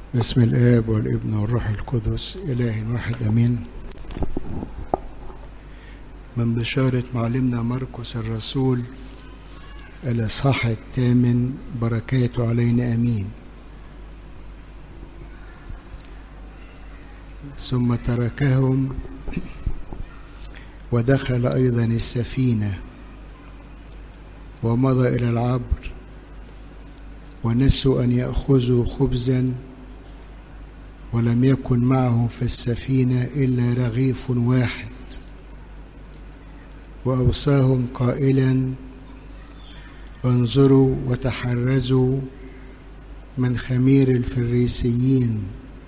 بسم الآب والابن والروح القدس إله واحد أمين من بشارة معلمنا مرقس الرسول الإصحاح الثامن بركاته علينا أمين ثم تركهم ودخل أيضا السفينة ومضى إلى العبر ونسوا أن يأخذوا خبزا ولم يكن معهم في السفينة إلا رغيف واحد وأوصاهم قائلا انظروا وتحرزوا من خمير الفريسيين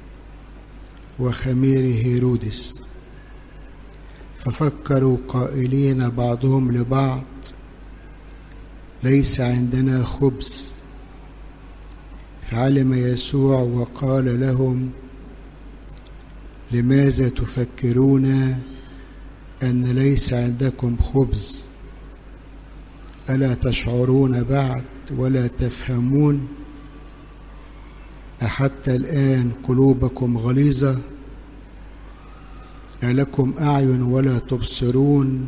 وخمير هيرودس ففكروا قائلين بعضهم لبعض ليس عندنا خبز فعلم يسوع وقال لهم لماذا تفكرون ان ليس عندكم خبز الا تشعرون بعد ولا تفهمون احتى الان قلوبكم غليظه ألكم أعين ولا تبصرون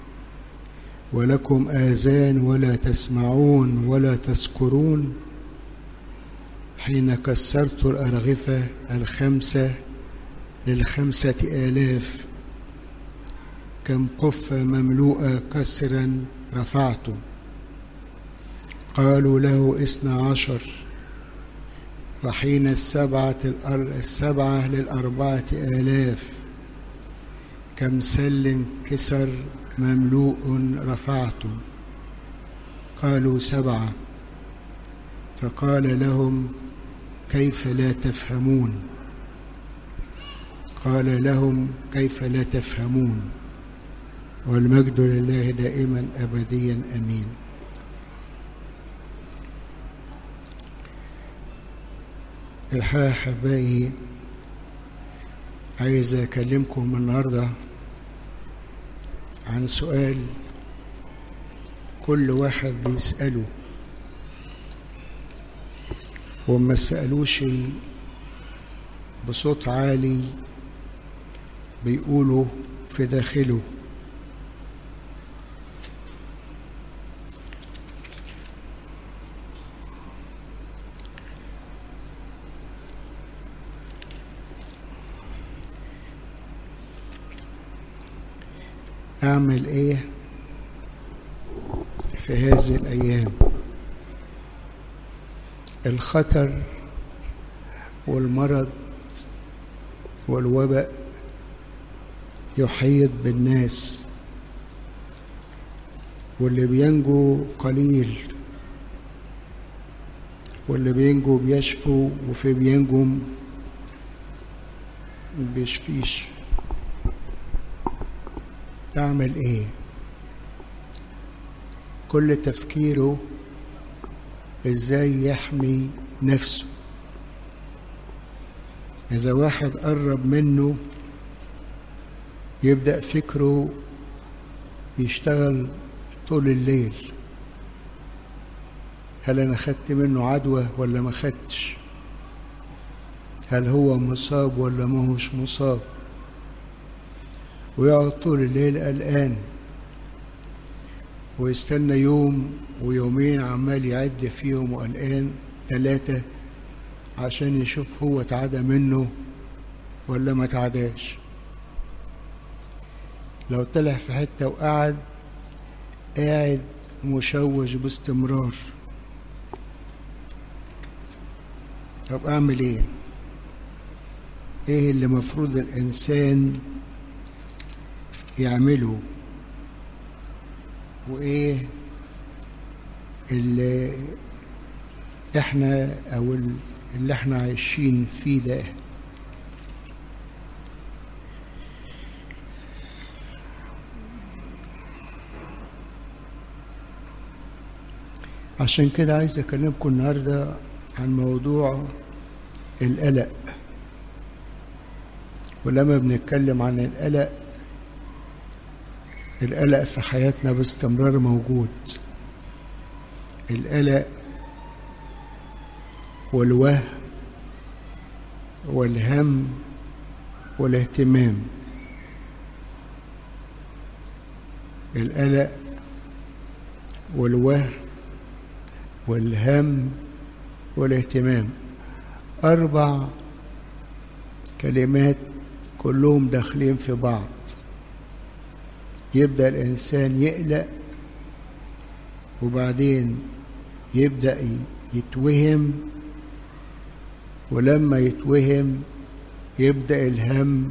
ولكم آذان ولا تسمعون ولا تذكرون حين كسرت الأرغفة الخمسة للخمسة آلاف كم قفة مملوءة كسرا رفعت قالوا له اثنى عشر وحين السبعة السبعة للأربعة آلاف كم سل كسر مملوء رفعت قالوا سبعة فقال لهم كيف لا تفهمون قال لهم كيف لا تفهمون والمجد لله دائما أبديا أمين الحقيقة أحبائي عايز أكلمكم النهاردة عن سؤال كل واحد بيسأله وما سألوش بصوت عالي بيقولوا في داخله أعمل إيه في هذه الأيام الخطر والمرض والوباء يحيط بالناس واللي بينجو قليل واللي بينجو بيشفوا وفي بينجو بيشفيش تعمل ايه كل تفكيره ازاي يحمي نفسه اذا واحد قرب منه يبدا فكره يشتغل طول الليل هل انا خدت منه عدوى ولا ما خدتش هل هو مصاب ولا ما هوش مصاب ويقعد طول الليل قلقان ويستنى يوم ويومين عمال يعد فيهم وقلقان ثلاثة عشان يشوف هو اتعدى منه ولا ما اتعداش لو طلع في حتة وقعد قاعد مشوش باستمرار طب اعمل ايه ايه اللي مفروض الانسان يعمله وايه اللي احنا او اللي احنا عايشين فيه ده عشان كده عايز اكلمكم النهارده عن موضوع القلق ولما بنتكلم عن القلق القلق في حياتنا باستمرار موجود القلق والوهم والهم والاهتمام القلق والوهم والهم والاهتمام أربع كلمات كلهم داخلين في بعض يبدأ الإنسان يقلق وبعدين يبدأ يتوهم ولما يتوهم يبدأ الهم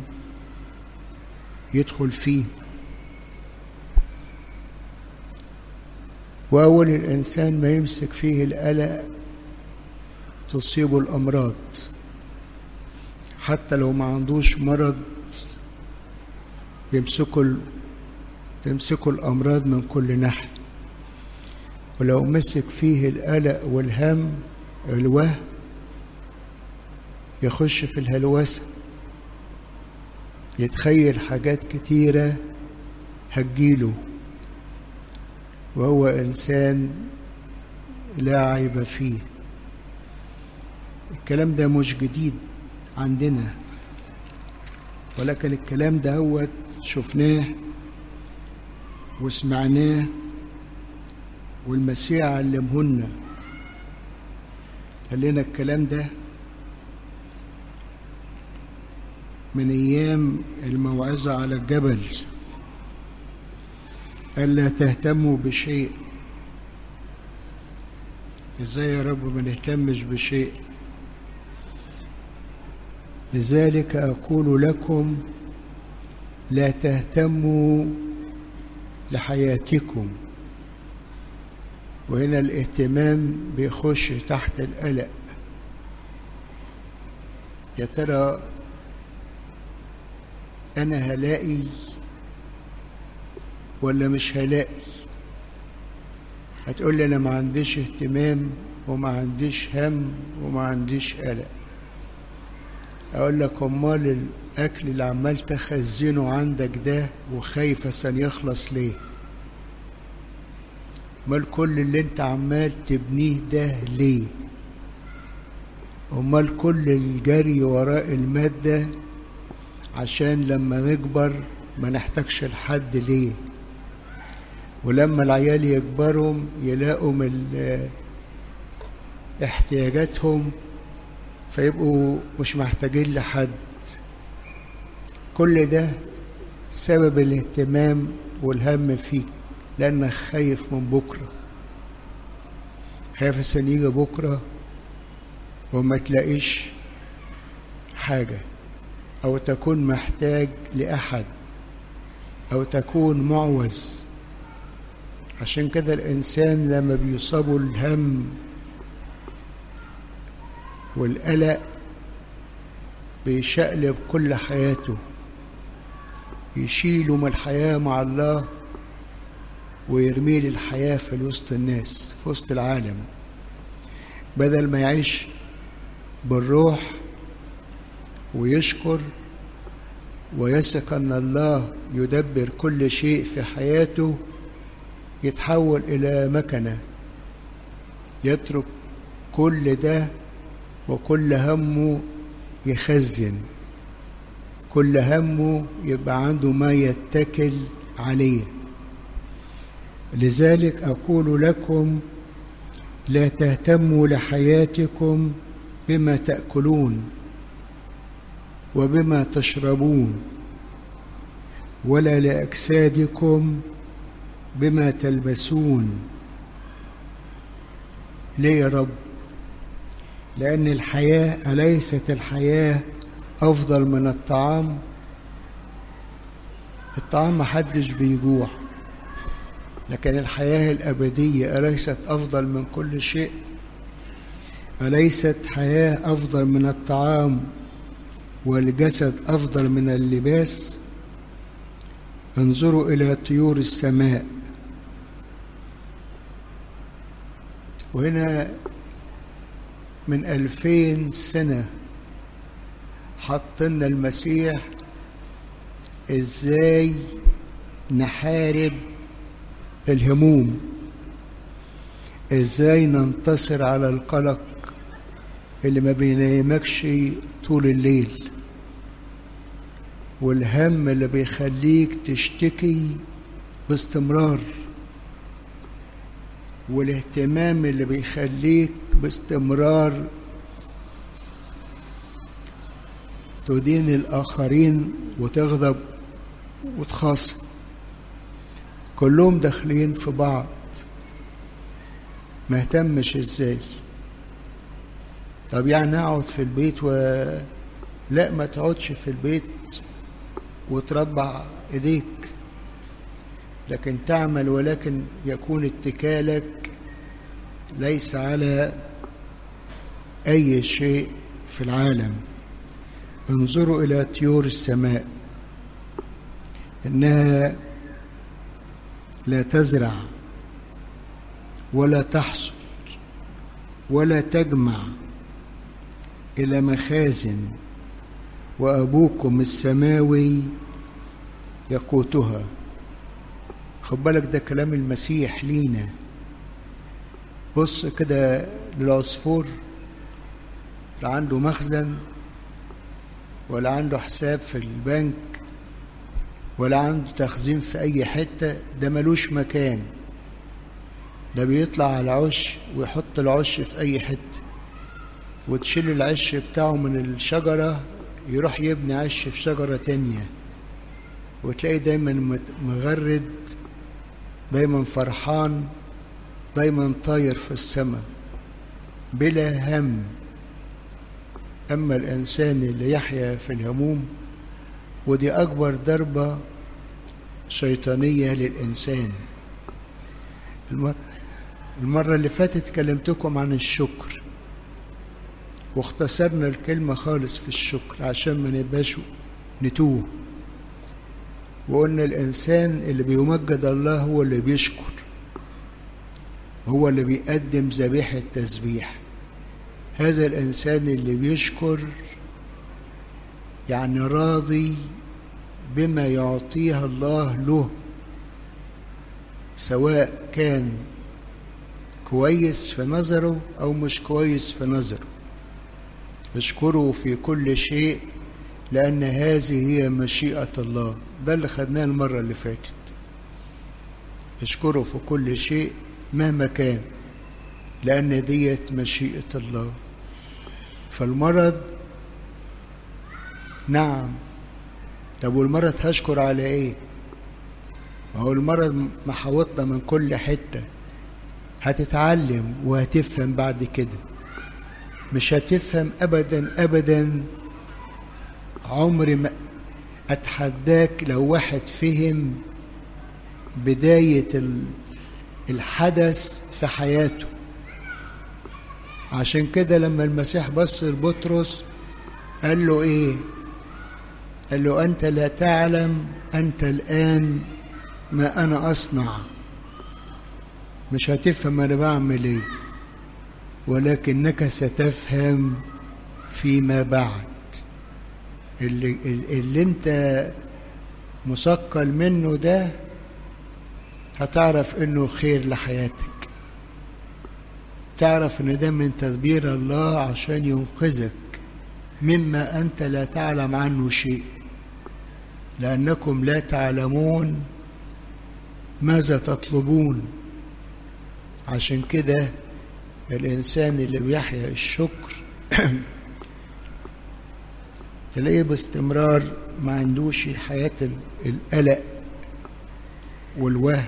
يدخل فيه وأول الإنسان ما يمسك فيه القلق تصيبه الأمراض حتى لو ما عندوش مرض يمسكوا تمسكوا الأمراض من كل ناحية ولو مسك فيه القلق والهم الوهم يخش في الهلوسة يتخيل حاجات كتيرة هتجيله وهو إنسان لا عيب فيه الكلام ده مش جديد عندنا ولكن الكلام ده هو شفناه وسمعناه والمسيح علمهن قال لنا الكلام ده من ايام الموعظه على الجبل الا تهتموا بشيء ازاي يا رب ما نهتمش بشيء لذلك اقول لكم لا تهتموا لحياتكم وهنا الاهتمام بيخش تحت القلق يا ترى انا هلاقي ولا مش هلاقي هتقول لي انا ما عنديش اهتمام وما عنديش هم وما عنديش قلق اقول لك امال الاكل اللي عمال تخزنه عندك ده وخايف عشان يخلص ليه امال كل اللي انت عمال تبنيه ده ليه امال كل الجري وراء الماده عشان لما نكبر ما نحتاجش لحد ليه ولما العيال يكبروا يلاقوا من احتياجاتهم فيبقوا مش محتاجين لحد كل ده سبب الاهتمام والهم فيك لانك خايف من بكره خايف عشان يجي بكره وما تلاقيش حاجه او تكون محتاج لاحد او تكون معوز عشان كده الانسان لما بيصابه الهم والقلق بيشقلب كل حياته يشيله من الحياة مع الله ويرميه للحياة في وسط الناس في وسط العالم بدل ما يعيش بالروح ويشكر ويثق أن الله يدبر كل شيء في حياته يتحول إلى مكنة يترك كل ده وكل همه يخزن كل همه يبقى عنده ما يتكل عليه لذلك اقول لكم لا تهتموا لحياتكم بما تاكلون وبما تشربون ولا لاجسادكم بما تلبسون ليه يا رب لأن الحياة أليست الحياة أفضل من الطعام الطعام محدش بيجوع لكن الحياة الأبدية أليست أفضل من كل شيء أليست حياة أفضل من الطعام والجسد أفضل من اللباس انظروا إلى طيور السماء وهنا من ألفين سنة حطلنا المسيح ازاي نحارب الهموم ازاي ننتصر على القلق اللي ما بينامكش طول الليل والهم اللي بيخليك تشتكي باستمرار والاهتمام اللي بيخليك باستمرار تدين الآخرين وتغضب وتخاصم كلهم داخلين في بعض ما اهتمش ازاي طب يعني اقعد في البيت و لا ما تقعدش في البيت وتربع ايديك لكن تعمل ولكن يكون اتكالك ليس على اي شيء في العالم انظروا الى طيور السماء انها لا تزرع ولا تحصد ولا تجمع الى مخازن وابوكم السماوي يقوتها خد بالك ده كلام المسيح لينا بص كده للعصفور لا عنده مخزن ولا عنده حساب في البنك ولا عنده تخزين في اي حته ده ملوش مكان ده بيطلع على العش ويحط العش في اي حته وتشيل العش بتاعه من الشجره يروح يبني عش في شجره تانيه وتلاقي دايما مغرد دايما فرحان دايما طاير في السماء بلا هم اما الانسان اللي يحيا في الهموم ودي اكبر ضربه شيطانيه للانسان المره المره اللي فاتت كلمتكم عن الشكر واختصرنا الكلمه خالص في الشكر عشان ما نبقاش نتوه وقلنا الانسان اللي بيمجد الله هو اللي بيشكر هو اللي بيقدم ذبيحه تسبيح هذا الانسان اللي بيشكر يعني راضي بما يعطيها الله له سواء كان كويس في نظره او مش كويس في نظره اشكره في كل شيء لان هذه هي مشيئه الله ده اللي خدناه المره اللي فاتت اشكره في كل شيء مهما كان لان ديت مشيئه الله فالمرض نعم طب والمرض هشكر على ايه ما هو المرض محاوطنا من كل حتة هتتعلم وهتفهم بعد كده مش هتفهم ابدا ابدا عمري ما اتحداك لو واحد فهم بداية الحدث في حياته عشان كده لما المسيح بص لبطرس قال له ايه قال له انت لا تعلم انت الان ما انا اصنع مش هتفهم انا بعمل ايه ولكنك ستفهم فيما بعد اللي, اللي انت مثقل منه ده هتعرف انه خير لحياتك تعرف ان ده من تدبير الله عشان ينقذك مما انت لا تعلم عنه شيء لانكم لا تعلمون ماذا تطلبون عشان كده الانسان اللي بيحيا الشكر تلاقيه باستمرار ما عندوش حياة القلق والوهم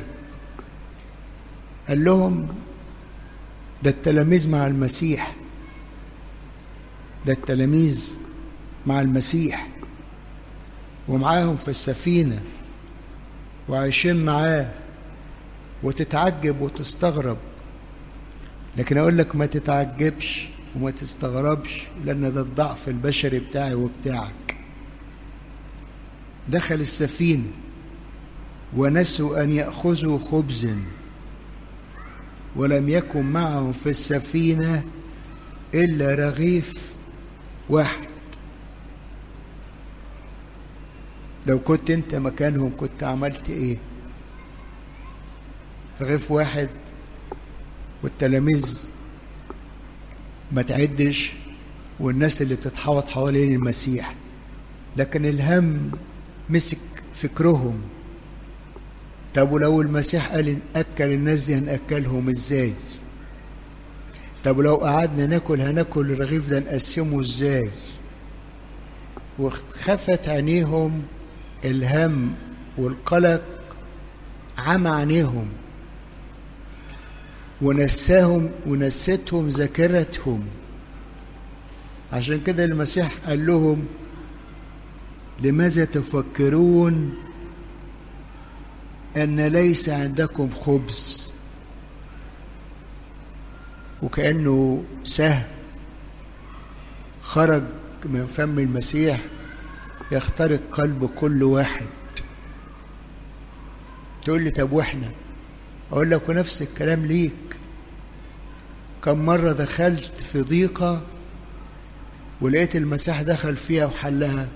قال لهم ده التلاميذ مع المسيح ده التلاميذ مع المسيح ومعاهم في السفينة وعايشين معاه وتتعجب وتستغرب لكن أقول لك ما تتعجبش وما تستغربش لأن ده الضعف البشري بتاعي وبتاعك دخل السفينة ونسوا أن يأخذوا خبزا ولم يكن معهم في السفينة إلا رغيف واحد لو كنت أنت مكانهم كنت عملت إيه رغيف واحد والتلاميذ ما تعدش والناس اللي بتتحوط حوالين المسيح لكن الهم مسك فكرهم طب ولو المسيح قال نأكل الناس دي هنأكلهم ازاي طب لو قعدنا ناكل هناكل الرغيف ده نقسمه ازاي وخفت عينيهم الهم والقلق عمى عينيهم ونساهم ونستهم ذاكرتهم عشان كده المسيح قال لهم لماذا تفكرون ان ليس عندكم خبز وكانه سهم خرج من فم المسيح يخترق قلب كل واحد تقول لي طب واحنا اقول لك ونفس الكلام ليك كم مرة دخلت في ضيقة ولقيت المسيح دخل فيها وحلها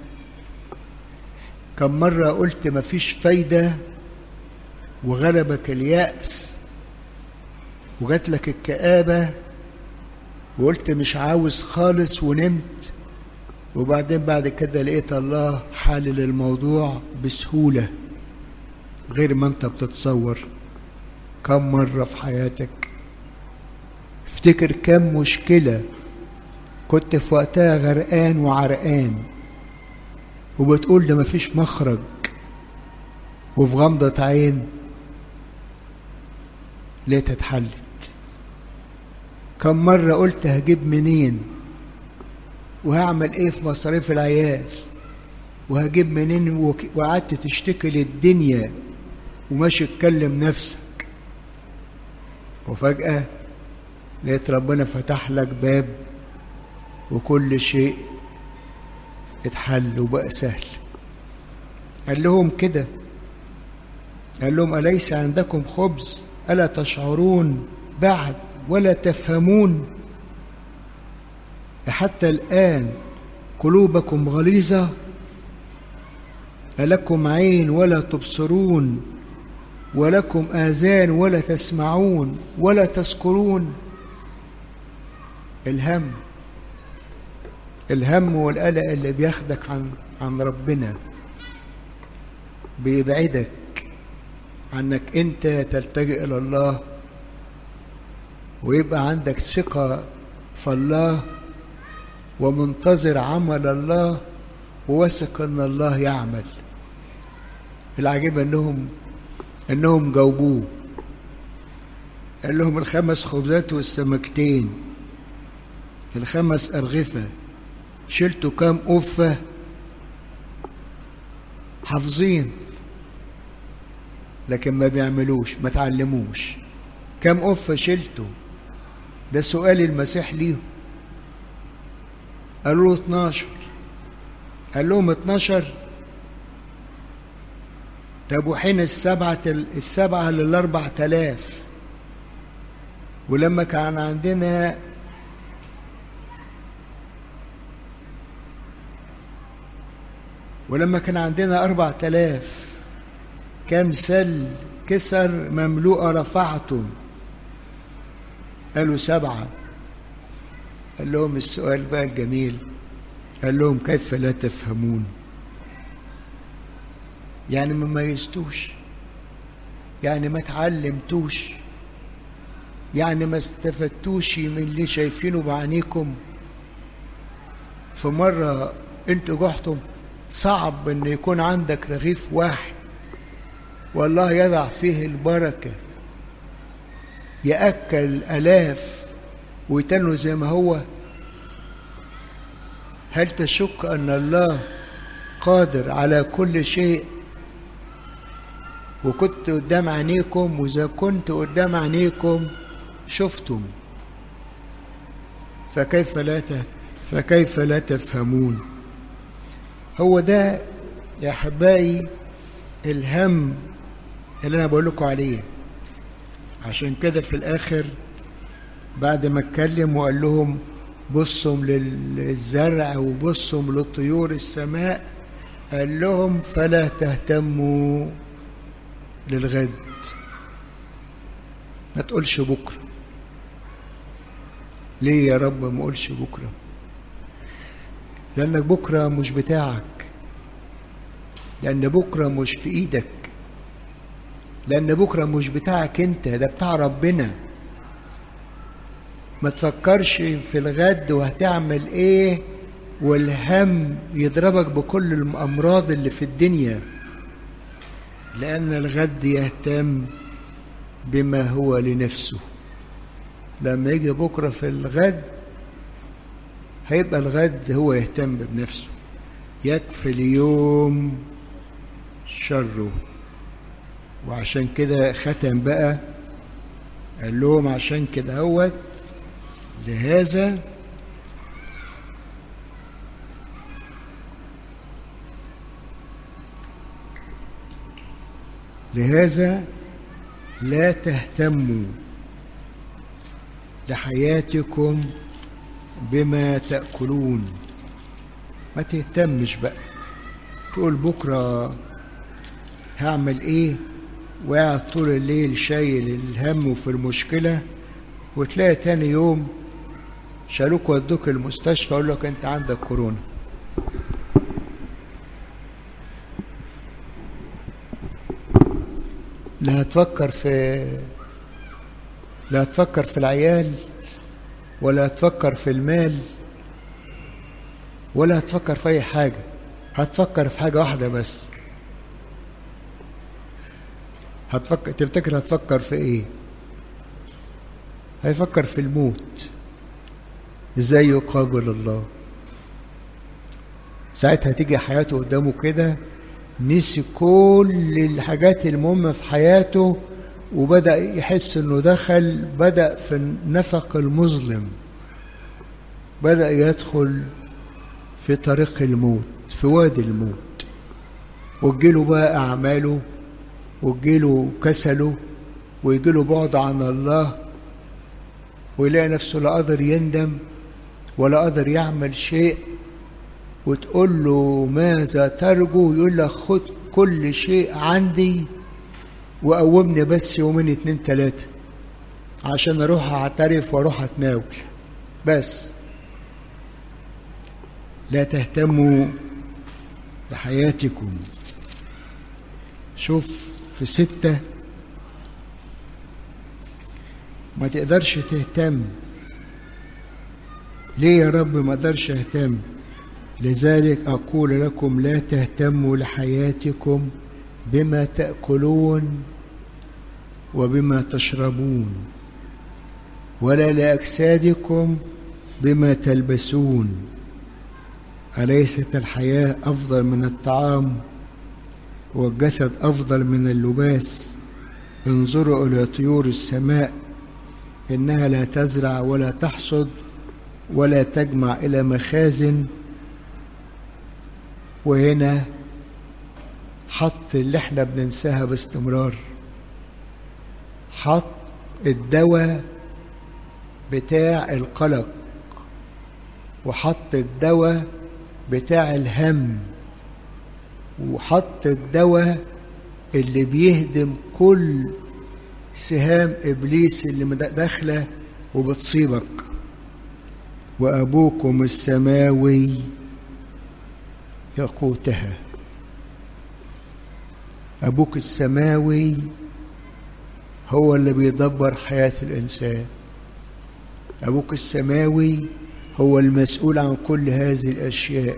كم مرة قلت مفيش فايدة وغلبك اليأس وجات لك الكآبة وقلت مش عاوز خالص ونمت وبعدين بعد كده لقيت الله حلل الموضوع بسهولة غير ما انت بتتصور كم مرة في حياتك افتكر كم مشكلة كنت في وقتها غرقان وعرقان وبتقول ده مفيش مخرج وفي غمضة عين لقيتها اتحلت كم مرة قلت هجيب منين وهعمل ايه في مصاريف العيال وهجيب منين وقعدت تشتكي للدنيا وماشي تكلم نفسك وفجأة لقيت ربنا فتح لك باب وكل شيء اتحل وبقى سهل قال لهم كده قال لهم أليس عندكم خبز ألا تشعرون بعد ولا تفهمون حتى الآن قلوبكم غليظة ألكم عين ولا تبصرون ولكم آذان ولا تسمعون ولا تذكرون الهم الهم والقلق اللي بياخدك عن عن ربنا بيبعدك عنك انت تلتجئ الى الله ويبقى عندك ثقه في الله ومنتظر عمل الله وواثق ان الله يعمل العجيب انهم انهم جاوبوه قال لهم الخمس خبزات والسمكتين الخمس ارغفه شلتوا كام قفه حافظين لكن ما بيعملوش ما تعلموش كم قفه شلتوا ده سؤال المسيح ليهم قالوا له 12 قال لهم 12 طب وحين السبعة السبعة للأربع تلاف ولما كان عندنا ولما كان عندنا أربع تلاف كم سل كسر مملوءة رفعتم قالوا سبعة قال لهم السؤال بقى الجميل قال لهم كيف لا تفهمون يعني ما ميزتوش يعني ما تعلمتوش يعني ما استفدتوش من اللي شايفينه بعينيكم في مرة انتوا جحتم صعب ان يكون عندك رغيف واحد والله يضع فيه البركة يأكل ألاف ويتنه زي ما هو هل تشك أن الله قادر على كل شيء وكنت قدام عينيكم وإذا كنت قدام عينيكم شفتم فكيف لا فكيف لا تفهمون هو ده يا احبائي الهم اللي انا بقول لكم عليه عشان كده في الاخر بعد ما اتكلم وقال لهم بصوا للزرع وبصوا للطيور السماء قال لهم فلا تهتموا للغد ما تقولش بكره ليه يا رب ما اقولش بكره لأنك بكرة مش بتاعك لأن بكرة مش في إيدك لأن بكرة مش بتاعك أنت ده بتاع ربنا ما تفكرش في الغد وهتعمل إيه والهم يضربك بكل الأمراض اللي في الدنيا لأن الغد يهتم بما هو لنفسه لما يجي بكرة في الغد هيبقى الغد هو يهتم بنفسه يكفي اليوم شره وعشان كده ختم بقى قال لهم عشان كده هوت لهذا لهذا لا تهتموا لحياتكم بما تأكلون ما تهتمش بقى تقول بكرة هعمل ايه وقاعد طول الليل شايل الهم في المشكلة وتلاقي تاني يوم شالوك ودوك المستشفى يقول لك انت عندك كورونا لا هتفكر في لا هتفكر في العيال ولا هتفكر في المال ولا هتفكر في اي حاجه هتفكر في حاجه واحده بس هتفكر تفتكر هتفكر في ايه هيفكر في الموت ازاي يقابل الله ساعتها تيجي حياته قدامه كده نسي كل الحاجات المهمة في حياته وبدأ يحس انه دخل بدأ في النفق المظلم بدأ يدخل في طريق الموت في وادي الموت وتجيله بقى أعماله وتجيله كسله ويجيله بعد عن الله ويلاقي نفسه لا قادر يندم ولا قادر يعمل شيء وتقول له ماذا ترجو يقول لك خد كل شيء عندي وقومني بس يومين اتنين تلاتة عشان اروح اعترف واروح اتناول بس لا تهتموا بحياتكم شوف في ستة ما تقدرش تهتم ليه يا رب ما اقدرش اهتم لذلك اقول لكم لا تهتموا لحياتكم بما تاكلون وبما تشربون ولا لاجسادكم بما تلبسون اليست الحياه افضل من الطعام والجسد افضل من اللباس انظروا الى طيور السماء انها لا تزرع ولا تحصد ولا تجمع الى مخازن وهنا حط اللي احنا بننساها باستمرار حط الدواء بتاع القلق وحط الدواء بتاع الهم وحط الدواء اللي بيهدم كل سهام ابليس اللي داخله وبتصيبك وابوكم السماوي يقوتها ابوك السماوي هو اللي بيدبر حياه الانسان ابوك السماوي هو المسؤول عن كل هذه الاشياء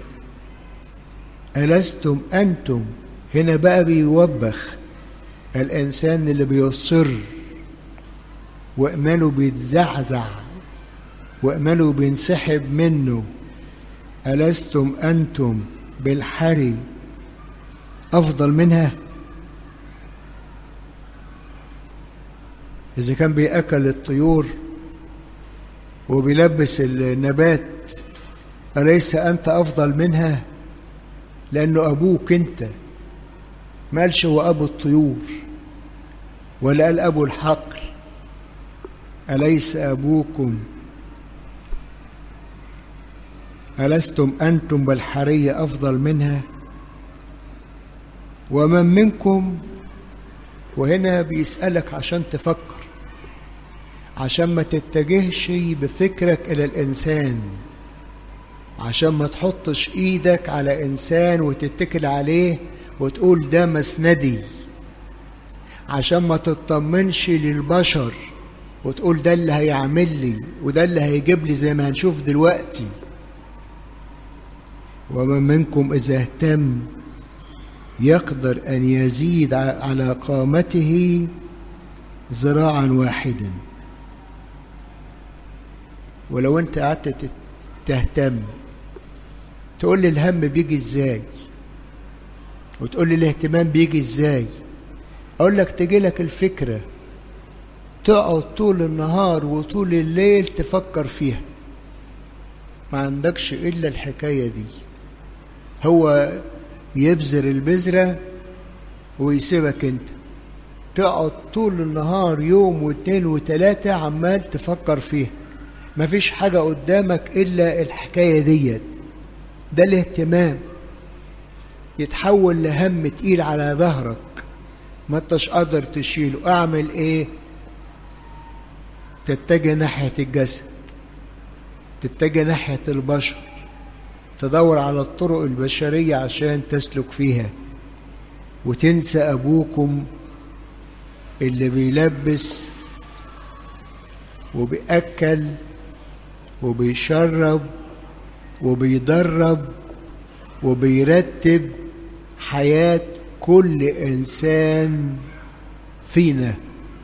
الستم انتم هنا بقى بيوبخ الانسان اللي بيصر وايمانه بيتزعزع وايمانه بينسحب منه الستم انتم بالحري افضل منها اذا كان بياكل الطيور وبيلبس النبات اليس انت افضل منها لانه ابوك انت ما قالش هو ابو الطيور ولا قال ابو الحقل اليس ابوكم ألستم أنتم بالحرية أفضل منها ومن منكم وهنا بيسألك عشان تفكر عشان ما تتجهش بفكرك إلى الإنسان عشان ما تحطش ايدك على انسان وتتكل عليه وتقول ده مسندي عشان ما تطمنش للبشر وتقول ده اللي هيعمل لي وده اللي هيجيب لي زي ما هنشوف دلوقتي ومن منكم إذا اهتم يقدر أن يزيد على قامته ذراعا واحدا ولو أنت قعدت تهتم تقول لي الهم بيجي ازاي وتقول لي الاهتمام بيجي ازاي اقول لك تجي لك الفكره تقعد طول النهار وطول الليل تفكر فيها ما عندكش الا الحكايه دي هو يبذر البذره ويسيبك انت تقعد طول النهار يوم واثنين وثلاثه عمال تفكر فيها مفيش حاجه قدامك الا الحكايه ديت ده الاهتمام يتحول لهم تقيل على ظهرك ما انتش قادر تشيله اعمل ايه تتجه ناحية الجسد تتجه ناحية البشر تدور على الطرق البشرية عشان تسلك فيها وتنسى أبوكم اللي بيلبس وبيأكل وبيشرب وبيدرب وبيرتب حياة كل إنسان فينا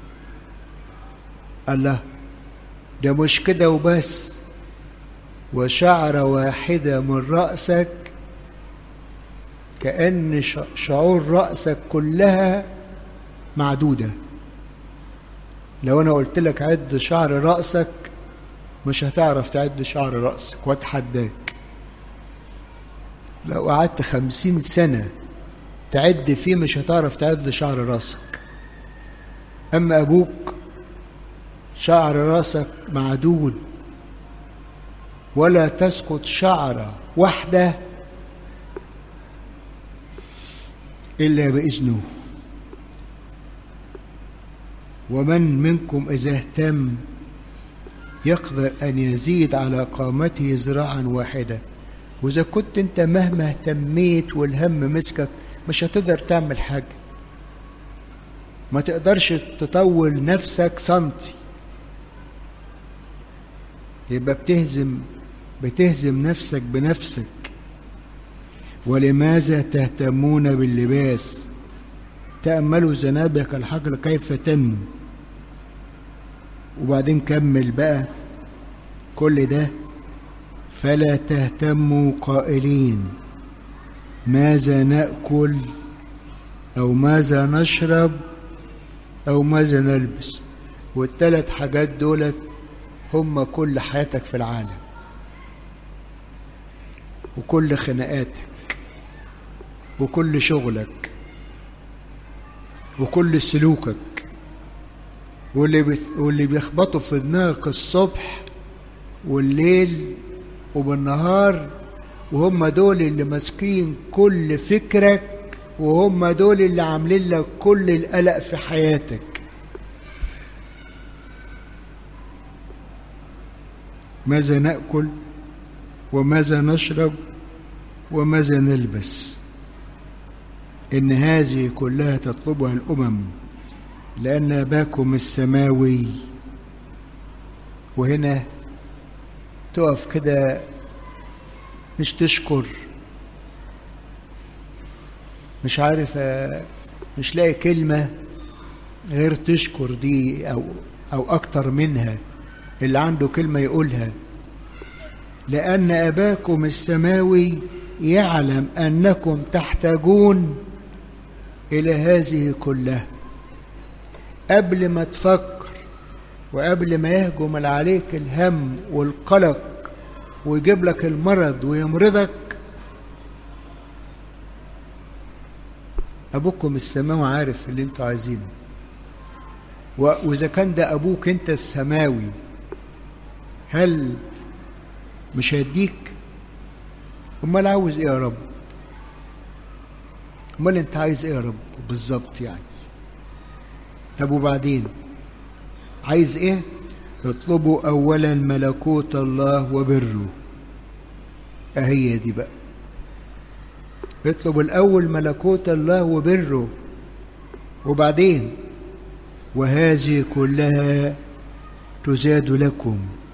الله ده مش كده وبس وشعرة واحدة من رأسك كأن شعور رأسك كلها معدودة لو أنا قلت لك عد شعر رأسك مش هتعرف تعد شعر رأسك واتحداك لو قعدت خمسين سنة تعد فيه مش هتعرف تعد شعر راسك أما أبوك شعر راسك معدود ولا تسقط شعرة واحدة إلا بإذنه ومن منكم إذا اهتم يقدر أن يزيد على قامته ذراعا واحدة وإذا كنت أنت مهما اهتميت والهم مسكك مش هتقدر تعمل حاجة ما تقدرش تطول نفسك سنتي يبقى بتهزم بتهزم نفسك بنفسك ولماذا تهتمون باللباس تأملوا زنابك الحجر كيف تنمو وبعدين كمل بقى كل ده فلا تهتموا قائلين ماذا ناكل او ماذا نشرب او ماذا نلبس والثلاث حاجات دولت هم كل حياتك في العالم وكل خناقاتك وكل شغلك وكل سلوكك واللي بت... واللي بيخبطوا في دماغك الصبح والليل وبالنهار وهم دول اللي ماسكين كل فكرك وهم دول اللي عاملين لك كل القلق في حياتك ماذا ناكل وماذا نشرب وماذا نلبس ان هذه كلها تطلبها الامم لان اباكم السماوي وهنا تقف كده مش تشكر مش عارف مش لاقي كلمة غير تشكر دي أو أو أكتر منها اللي عنده كلمة يقولها لأن أباكم السماوي يعلم أنكم تحتاجون إلى هذه كلها قبل ما تفكر وقبل ما يهجم عليك الهم والقلق ويجيب لك المرض ويمرضك أبوكم السماوي عارف اللي انتوا عايزينه وإذا كان ده أبوك أنت السماوي هل مش هيديك أمال عاوز إيه يا رب أمال أنت عايز إيه يا رب بالظبط يعني طب وبعدين عايز إيه اطلبوا أولا ملكوت الله وبره اهي دي بقى اطلب الاول ملكوت الله وبره وبعدين وهذه كلها تزاد لكم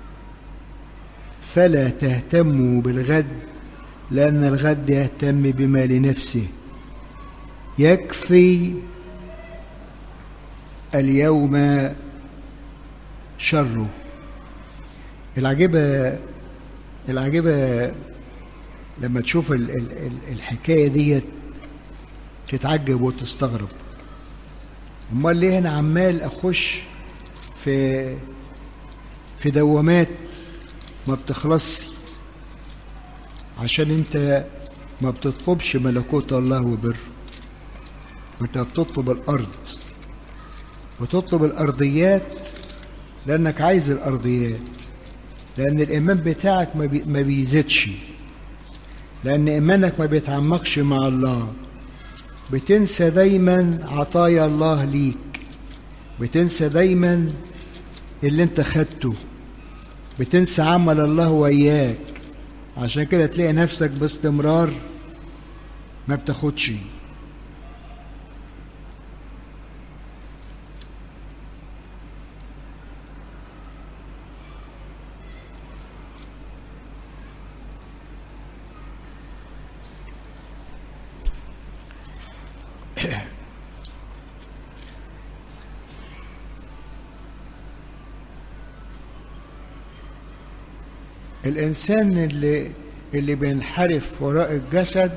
فلا تهتموا بالغد لأن الغد يهتم بما لنفسه يكفي اليوم شره العجيبة العجيبة لما تشوف ال ال ال الحكاية ديت تتعجب وتستغرب امال ليه انا عمال اخش في في دوامات ما بتخلصش عشان انت ما بتطلبش ملكوت الله وبره انت بتطلب الارض وتطلب الارضيات لانك عايز الارضيات لان الايمان بتاعك ما, بي ما بيزيدش لان ايمانك ما بيتعمقش مع الله بتنسى دايما عطايا الله ليك بتنسى دايما اللي انت خدته بتنسى عمل الله وياك عشان كده تلاقي نفسك باستمرار ما بتاخدش الإنسان اللي اللي بينحرف وراء الجسد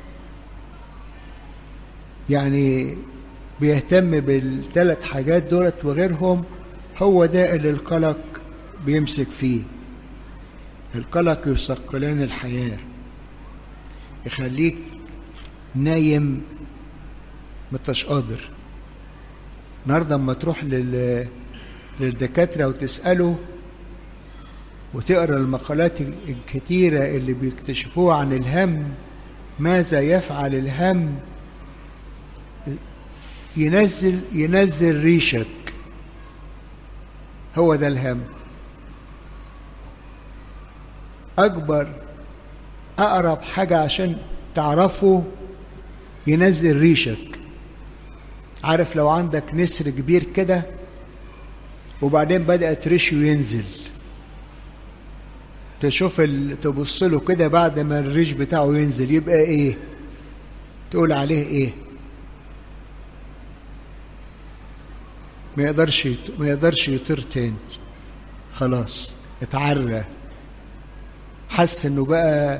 يعني بيهتم بالثلاث حاجات دولت وغيرهم هو ده اللي القلق بيمسك فيه القلق يثقلان الحياة يخليك نايم متش قادر النهارده اما تروح لل للدكاترة وتسأله وتقرا المقالات الكتيرة اللي بيكتشفوها عن الهم ماذا يفعل الهم ينزل ينزل ريشك هو ده الهم أكبر أقرب حاجة عشان تعرفه ينزل ريشك عارف لو عندك نسر كبير كده وبعدين بدأت ريشه ينزل تشوف ال... تبص له كده بعد ما الريش بتاعه ينزل يبقى ايه تقول عليه ايه ما يقدرش يت... ما يقدرش يطير تاني خلاص اتعرى حس انه بقى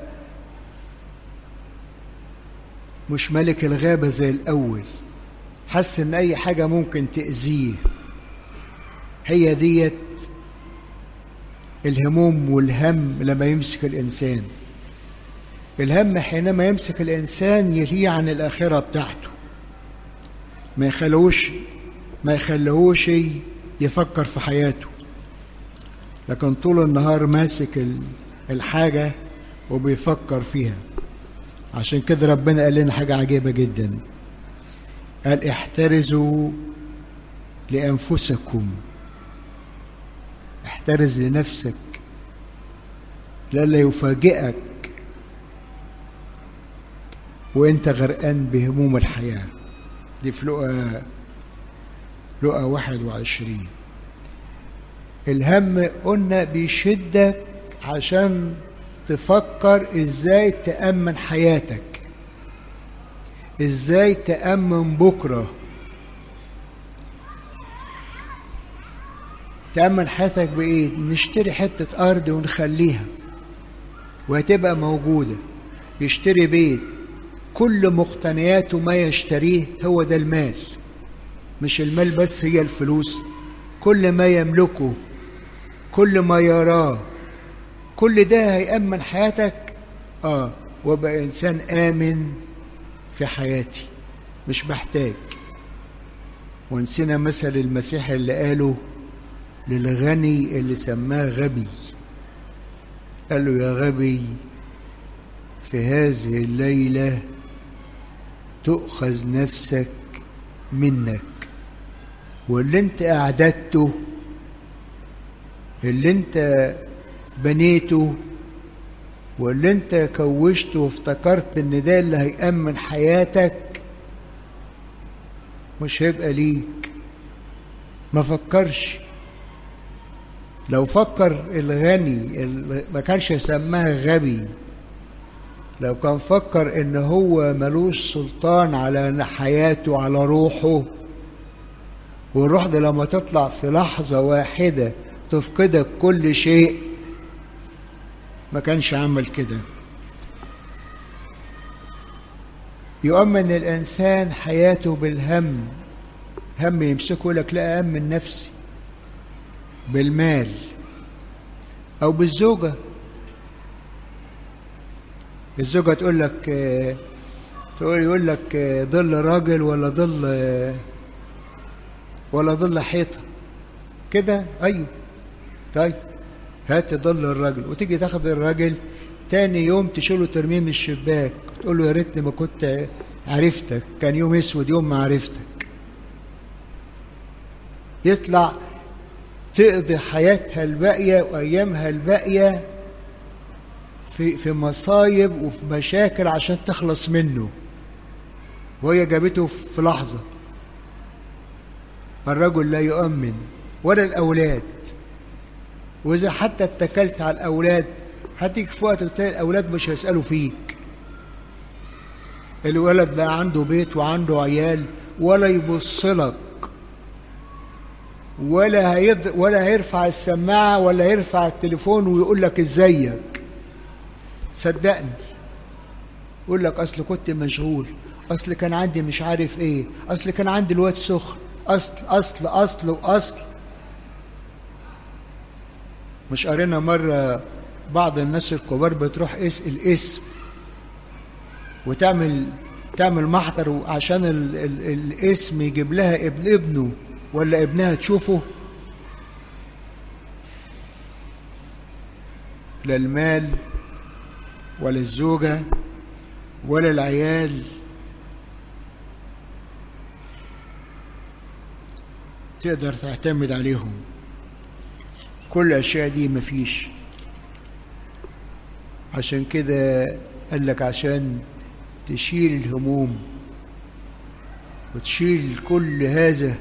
مش ملك الغابة زي الأول حس إن أي حاجة ممكن تأذيه هي ديت الهموم والهم لما يمسك الإنسان الهم حينما يمسك الإنسان يلهيه عن الآخرة بتاعته ما يخلوش ما يخلوش يفكر في حياته لكن طول النهار ماسك الحاجة وبيفكر فيها عشان كده ربنا قال لنا حاجة عجيبة جدا قال احترزوا لأنفسكم احترز لنفسك لئلا يفاجئك وانت غرقان بهموم الحياة دي في لقى لقى واحد وعشرين الهم قلنا بيشدك عشان تفكر ازاي تأمن حياتك ازاي تأمن بكرة تأمن حياتك بإيه؟ نشتري حتة أرض ونخليها وهتبقى موجودة يشتري بيت كل مقتنياته ما يشتريه هو ده المال مش المال بس هي الفلوس كل ما يملكه كل ما يراه كل ده هيأمن حياتك اه وابقى انسان امن في حياتي مش محتاج ونسينا مثل المسيح اللي قاله للغني اللي سماه غبي قال له يا غبي في هذه الليلة تؤخذ نفسك منك واللي انت اعددته اللي انت بنيته واللي انت كوشته وافتكرت ان ده اللي هيأمن حياتك مش هيبقى ليك ما فكرش لو فكر الغني ما كانش يسماها غبي لو كان فكر ان هو ملوش سلطان على حياته على روحه والروح ده لما تطلع في لحظة واحدة تفقدك كل شيء ما كانش عمل كده يؤمن الإنسان حياته بالهم هم يمسكه لك لا أمن نفسي بالمال أو بالزوجة الزوجة تقول لك تقول يقول لك ظل راجل ولا ظل ولا ظل حيطة كده أيوه طيب هات ظل الراجل وتيجي تاخد الراجل تاني يوم تشيله ترميه من الشباك تقول له يا ريتني ما كنت عرفتك كان يوم اسود يوم ما عرفتك يطلع تقضي حياتها الباقية وأيامها الباقية في في مصايب وفي مشاكل عشان تخلص منه وهي جابته في لحظة الرجل لا يؤمن ولا الأولاد وإذا حتى اتكلت على الأولاد هتيجي في وقت وتلاقي الأولاد مش هيسألوا فيك الولد بقى عنده بيت وعنده عيال ولا يبص لك ولا هيض... ولا هيرفع السماعة ولا هيرفع التليفون ويقول لك ازيك صدقني يقول لك اصل كنت مشغول اصل كان عندي مش عارف ايه اصل كان عندي الواد سخن اصل اصل اصل واصل مش قرينا مرة بعض الناس الكبار بتروح اس الاسم وتعمل تعمل محضر عشان ال ال الاسم يجيب لها ابن ابنه ولا ابنها تشوفه لا المال ولا الزوجة ولا العيال تقدر تعتمد عليهم كل الأشياء دي مفيش عشان كده قال لك عشان تشيل الهموم وتشيل كل هذا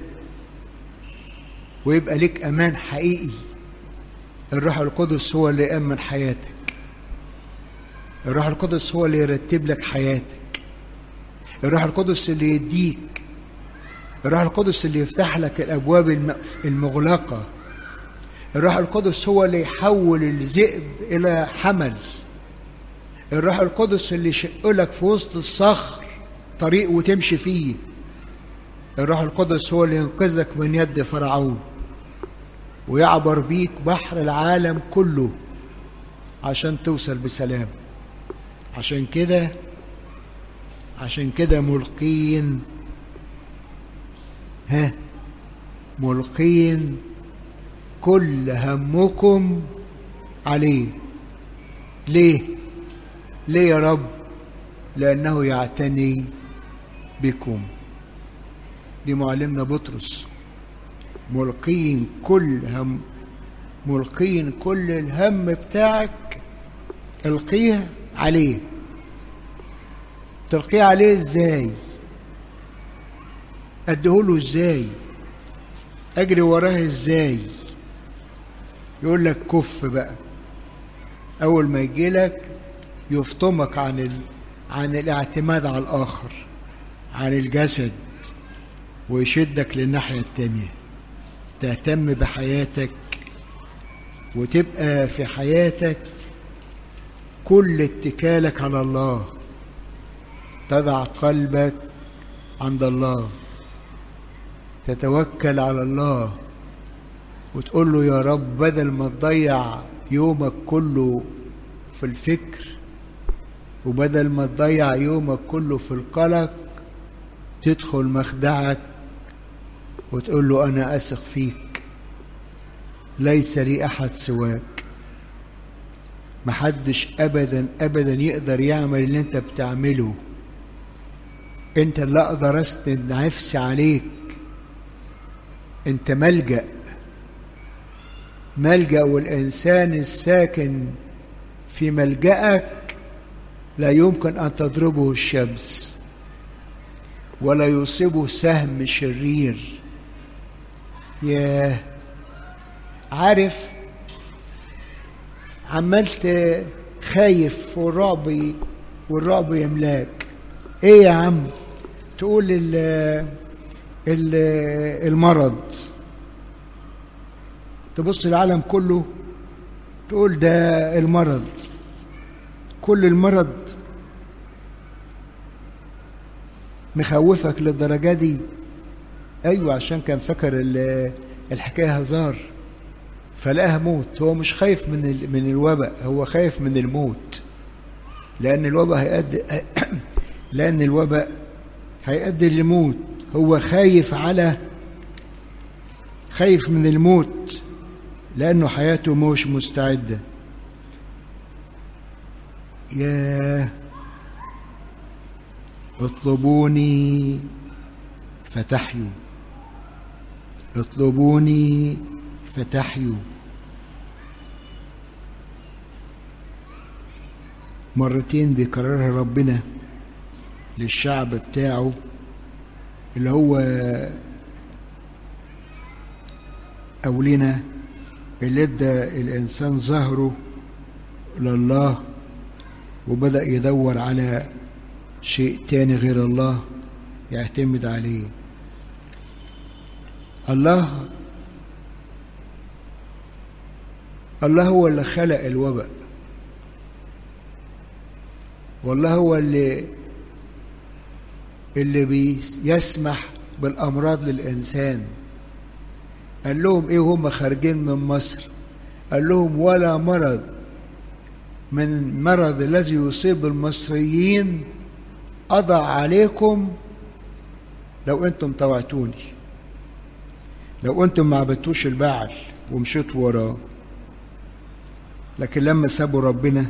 ويبقى لك امان حقيقي الروح القدس هو اللي يامن حياتك الروح القدس هو اللي يرتب لك حياتك الروح القدس اللي يديك الروح القدس اللي يفتح لك الابواب المغلقه الروح القدس هو اللي يحول الذئب الى حمل الروح القدس اللي يشق لك في وسط الصخر طريق وتمشي فيه الروح القدس هو اللي ينقذك من يد فرعون ويعبر بيك بحر العالم كله عشان توصل بسلام عشان كده عشان كده ملقين ها ملقين كل همكم عليه ليه ليه يا رب لانه يعتني بكم دي معلمنا بطرس ملقين كل هم ملقين كل الهم بتاعك القيه عليه تلقيه عليه ازاي اديهوله ازاي اجري وراه ازاي يقول لك كف بقى اول ما يجي لك يفطمك عن ال... عن الاعتماد على الاخر عن الجسد ويشدك للناحيه التانيه تهتم بحياتك وتبقى في حياتك كل اتكالك على الله تضع قلبك عند الله تتوكل على الله وتقول له يا رب بدل ما تضيع يومك كله في الفكر وبدل ما تضيع يومك كله في القلق تدخل مخدعك وتقول له انا اثق فيك ليس لي احد سواك محدش ابدا ابدا يقدر يعمل اللي انت بتعمله انت اللي اقدر اسند نفسي عليك انت ملجا ملجا والانسان الساكن في ملجأك لا يمكن أن تضربه الشمس ولا يصيبه سهم شرير ياه عارف عملت خايف والرعب والرعب يملاك ايه يا عم تقول ال ال المرض تبص العالم كله تقول ده المرض كل المرض مخوفك للدرجة دي أيوة عشان كان فاكر الحكاية هزار فلقاها موت هو مش خايف من من الوباء هو خايف من الموت لأن الوباء هيؤدي لأن الوباء هيؤدي للموت هو خايف على خايف من الموت لأنه حياته مش مستعدة يا اطلبوني فتحيوا اطلبوني فتحيوا مرتين بيكررها ربنا للشعب بتاعه اللي هو أولنا اللي ادى الإنسان ظهره لله وبدأ يدور على شيء تاني غير الله يعتمد عليه الله الله هو اللي خلق الوباء والله هو اللي اللي بيسمح بالامراض للانسان قال لهم ايه هم خارجين من مصر قال لهم ولا مرض من المرض الذي يصيب المصريين أضع عليكم لو أنتم طوعتوني لو أنتم ما عبدتوش البعل ومشيتوا وراه لكن لما سابوا ربنا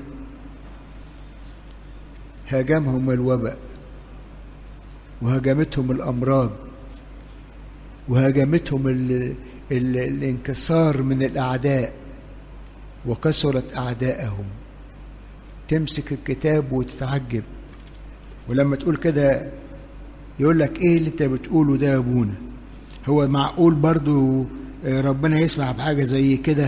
هاجمهم الوباء وهاجمتهم الأمراض وهاجمتهم ال ال الانكسار من الأعداء وكثرت أعداءهم تمسك الكتاب وتتعجب ولما تقول كده يقول لك ايه اللي انت بتقوله ده يا ابونا هو معقول برضو ربنا يسمع بحاجة زي كده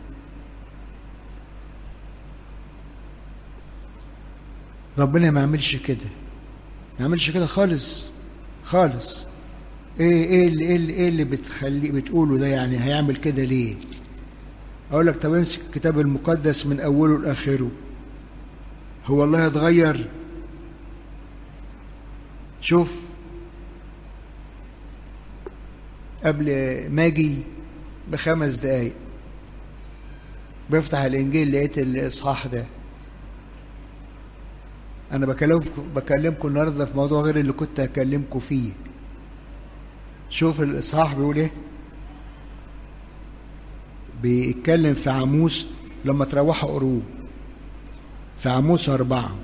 ربنا ما يعملش كده ما يعملش كده خالص خالص ايه ايه اللي ايه اللي, إيه اللي بتخلي بتقوله ده يعني هيعمل كده ليه اقول لك طب امسك الكتاب المقدس من اوله لاخره هو الله يتغير شوف قبل ما اجي بخمس دقايق بفتح الانجيل لقيت الاصحاح ده انا بكلمكم بكلمكم النهارده في موضوع غير اللي كنت هكلمكم فيه شوف الاصحاح بيقول ايه بيتكلم في عاموس لما تروحوا قروه في عاموس أربعة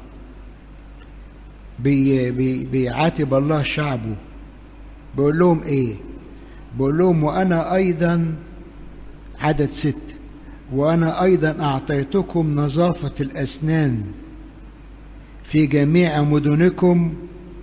بي بي بيعاتب الله شعبه بيقول لهم إيه بيقول لهم وأنا أيضا عدد ست وأنا أيضا أعطيتكم نظافة الأسنان في جميع مدنكم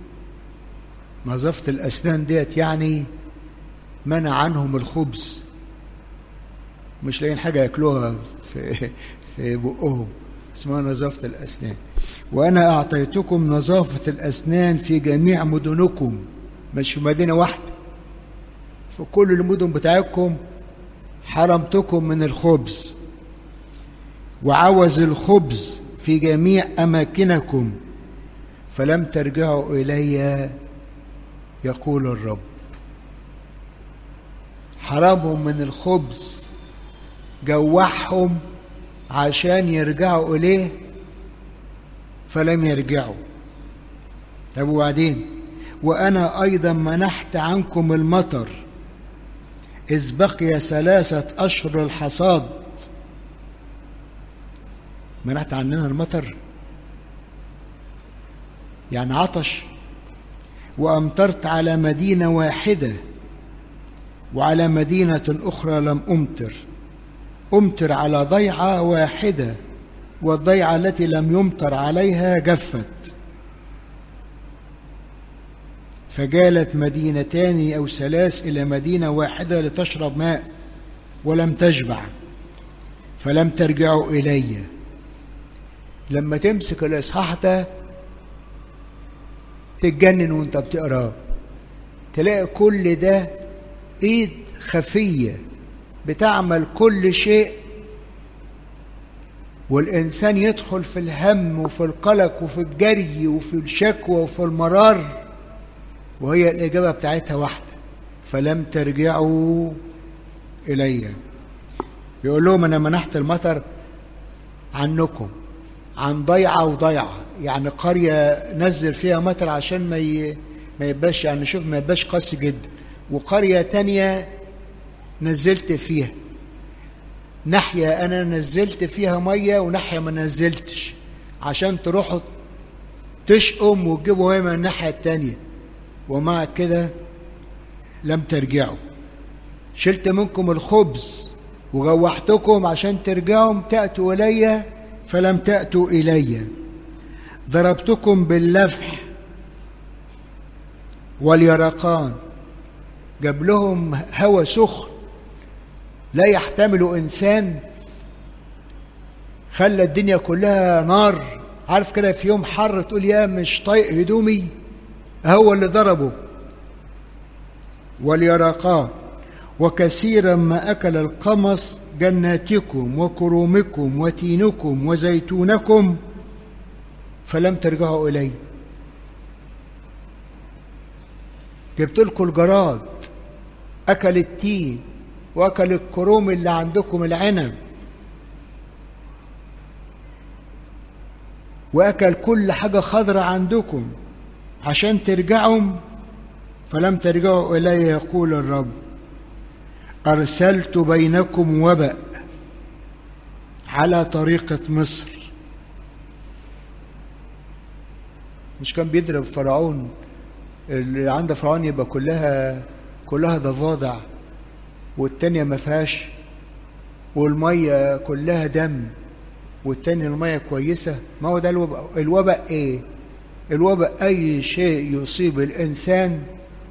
نظافة الأسنان ديت يعني منع عنهم الخبز مش لاقيين حاجة ياكلوها في في بقهم اسمها نظافة الأسنان وأنا أعطيتكم نظافة الأسنان في جميع مدنكم مش في مدينة واحدة في كل المدن بتاعتكم حرمتكم من الخبز وعوز الخبز في جميع أماكنكم فلم ترجعوا إلي يقول الرب حرمهم من الخبز جوعهم عشان يرجعوا إليه فلم يرجعوا طب وبعدين وأنا أيضا منحت عنكم المطر إذ بقي ثلاثة أشهر الحصاد منعت عننا المطر يعني عطش وأمطرت على مدينة واحدة وعلى مدينة أخرى لم أمطر أمطر على ضيعة واحدة والضيعة التي لم يمطر عليها جفت فجالت مدينتان أو ثلاث إلى مدينة واحدة لتشرب ماء ولم تشبع فلم ترجعوا إلي لما تمسك الإصحاح ده تتجنن وانت بتقراه تلاقي كل ده ايد خفية بتعمل كل شيء والإنسان يدخل في الهم وفي القلق وفي الجري وفي الشكوى وفي المرار وهي الإجابة بتاعتها واحدة فلم ترجعوا إلي يقول لهم أنا منحت المطر عنكم عن ضيعة وضيعة يعني قرية نزل فيها مطر عشان ما ي... ما يبقاش يعني شوف ما يبقاش قاسي جدا وقرية تانية نزلت فيها ناحية أنا نزلت فيها مية وناحية ما نزلتش عشان تروحوا تشقم وتجيبوا مية من الناحية التانية ومع كده لم ترجعوا شلت منكم الخبز وجوحتكم عشان ترجعوا تأتوا إلي فلم تأتوا إلي ضربتكم باللفح واليرقان جاب لهم هوى سخن لا يحتمله إنسان خلى الدنيا كلها نار عارف كده في يوم حر تقول يا مش طايق هدومي هو اللي ضربه واليرقان وكثيرا ما أكل القمص جناتكم وكرومكم وتينكم وزيتونكم فلم ترجعوا إلي جبت لكم الجراد أكل التين وأكل الكروم اللي عندكم العنب وأكل كل حاجة خضرة عندكم عشان ترجعوا فلم ترجعوا إلي يقول الرب أرسلت بينكم وبأ على طريقة مصر مش كان بيضرب فرعون اللي عند فرعون يبقى كلها كلها ضفادع والتانية ما فيهاش والمية كلها دم والتانية المية كويسة ما هو ده الوباء الوباء ايه الوباء اي شيء يصيب الانسان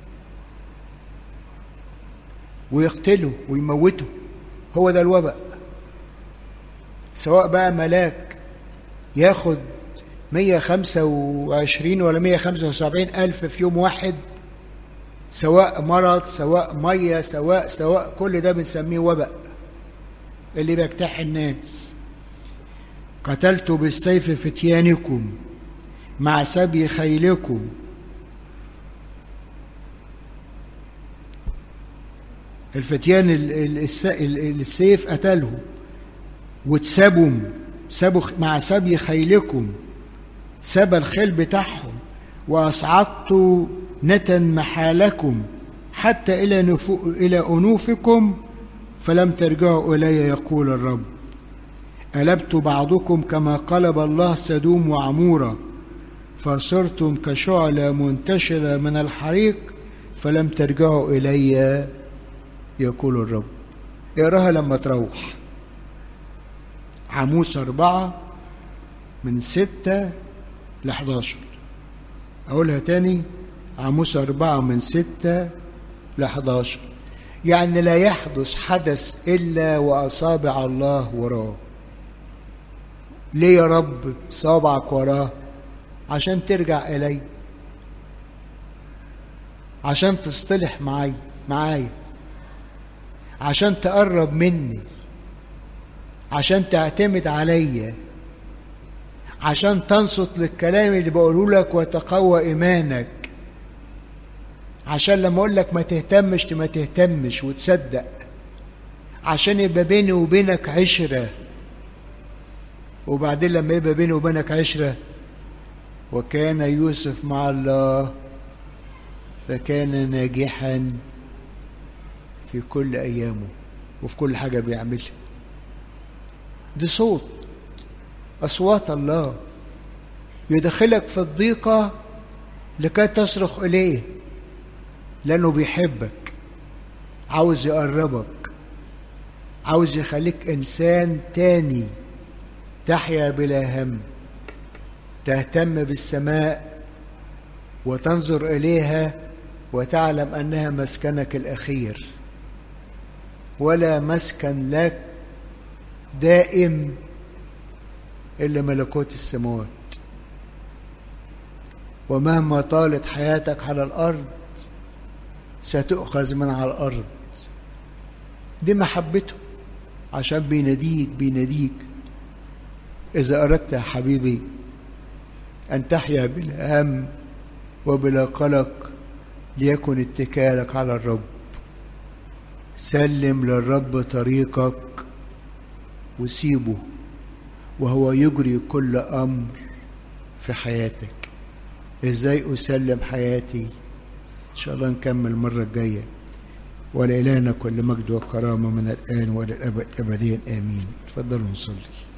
ويقتله ويموته هو ده الوباء سواء بقى ملاك ياخد 125 ولا 175 ألف في يوم واحد سواء مرض سواء مية سواء سواء كل ده بنسميه وباء اللي بيجتاح الناس قتلت بالسيف فتيانكم مع سبي خيلكم الفتيان السيف قتلهم واتسابوا سابوا مع سبي خيلكم سبى الخيل بتاعهم وأصعدت نتا محالكم حتى إلى, نفو إلى أنوفكم فلم ترجعوا إلي يقول الرب ألبت بعضكم كما قلب الله سدوم وعمورة فصرتم كشعلة منتشرة من الحريق فلم ترجعوا إلي يقول الرب اقراها لما تروح عاموس أربعة من ستة لحداشر أقولها تاني عاموس أربعة من ستة لحداشر يعني لا يحدث حدث إلا وأصابع الله وراه ليه يا رب صابعك وراه عشان ترجع إلي عشان تصطلح معي معايا عشان تقرب مني عشان تعتمد عليا عشان تنصت للكلام اللي بقوله لك وتقوى ايمانك عشان لما اقول لك ما تهتمش ما تهتمش وتصدق عشان يبقى بيني وبينك عشره وبعدين لما يبقى بيني وبينك عشره وكان يوسف مع الله فكان ناجحا في كل ايامه وفي كل حاجه بيعملها دي صوت أصوات الله يدخلك في الضيقة لكي تصرخ إليه لأنه بيحبك عاوز يقربك عاوز يخليك إنسان تاني تحيا بلا هم تهتم بالسماء وتنظر اليها وتعلم انها مسكنك الاخير ولا مسكن لك دائم الا ملكوت السماوات ومهما طالت حياتك على الارض ستؤخذ من على الارض دي محبته عشان بيناديك بيناديك اذا اردت يا حبيبي ان تحيا بلا هم وبلا قلق ليكن اتكالك على الرب سلم للرب طريقك وسيبه وهو يجري كل امر في حياتك ازاي اسلم حياتي ان شاء الله نكمل المره الجايه ولإلهنا كل مجد وكرامه من الان والى الابد ابديا امين تفضلوا نصلي